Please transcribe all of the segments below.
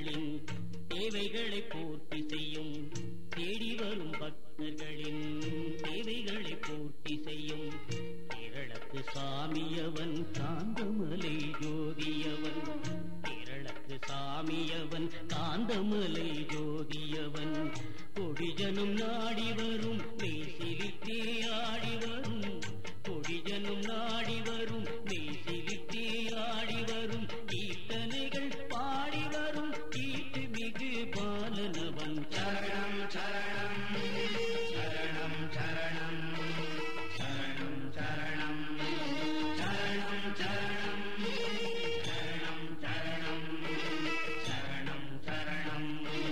பக்தர்களின் தேவைகளை பூர்த்தி செய்யும் தேடி வரும் பக்தர்களின் தேவைகளை பூர்த்தி செய்யும் கேரளத்து சாமியவன் காந்தமலை ஜோதியவன் கேரளத்து சாமியவன் காந்தமலை ஜோதியவன் கொடிஜனும் நாடி வரும் மெய்சிலித்தே ஆடி வரும் கொடிஜனும் நாடி வரும் மெய்சிலித்தே ஆடி வரும் கீர்த்தனைகள் பாடி வரும் கீர்த்தி மிகு பாலனவன் சரணம் சரணம் சரணம் சரணம் சரணம் சரணம் சரணம் சரணம் சரணம் சரணம் சரணம் சரணம்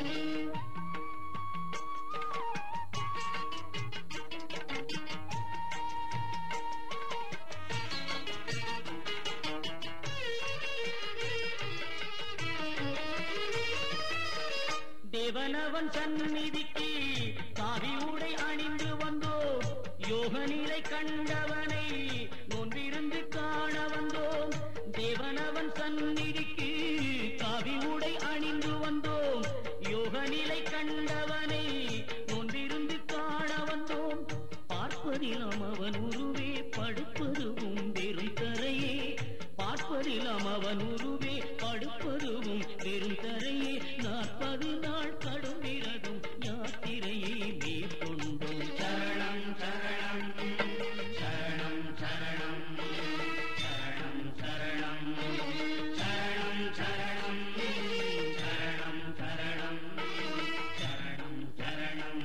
தேவனவன் சந்நிதிக்கு காவி உடை அணிந்து வந்தோம் யோக நிலை கண்டவனை நொன்றிருந்து காண வந்தோம் தேவனவன் சந்நிதிக்கு காவி உடை அணிந்து வந்தோம் யோக நிலை கண்டவனை நொன்றிருந்து காண வந்தோம் பார்ப்பதிலம் அவன் உருவே படுப்பதுவும் வெறும் தரையே பார்ப்பதிலம் அவன் உருவே படுப்பதுவும் வெறும் தரையே நாற்பது நாள் கடும் விரதும் யாத்திரையை மேற்கொண்டோம் சரணம் சரணம் சரணம் சரணம் சரணம் சரணம் சரணம் சரணம் சரணம் சரணம் சரணம் சரணம்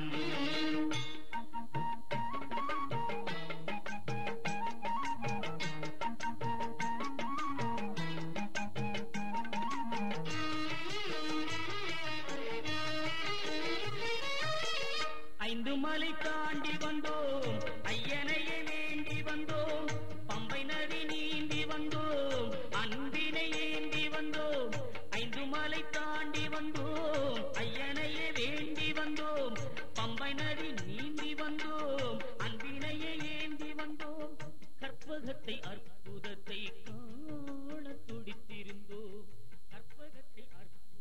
ஐந்து மலை தாண்டி வந்தோம் ஐயனையை வேண்டி வந்தோம் பம்பை நதி நீந்தி வந்தோம் அன்பினை ஏந்தி வந்தோம் ஐந்து மலை தாண்டி வந்தோம் ஐயனையை வேண்டி வந்தோம் பம்பை நதி நீந்தி வந்தோம் அன்பினையை ஏந்தி வந்தோம் கற்பகத்தை அற்புதத்தை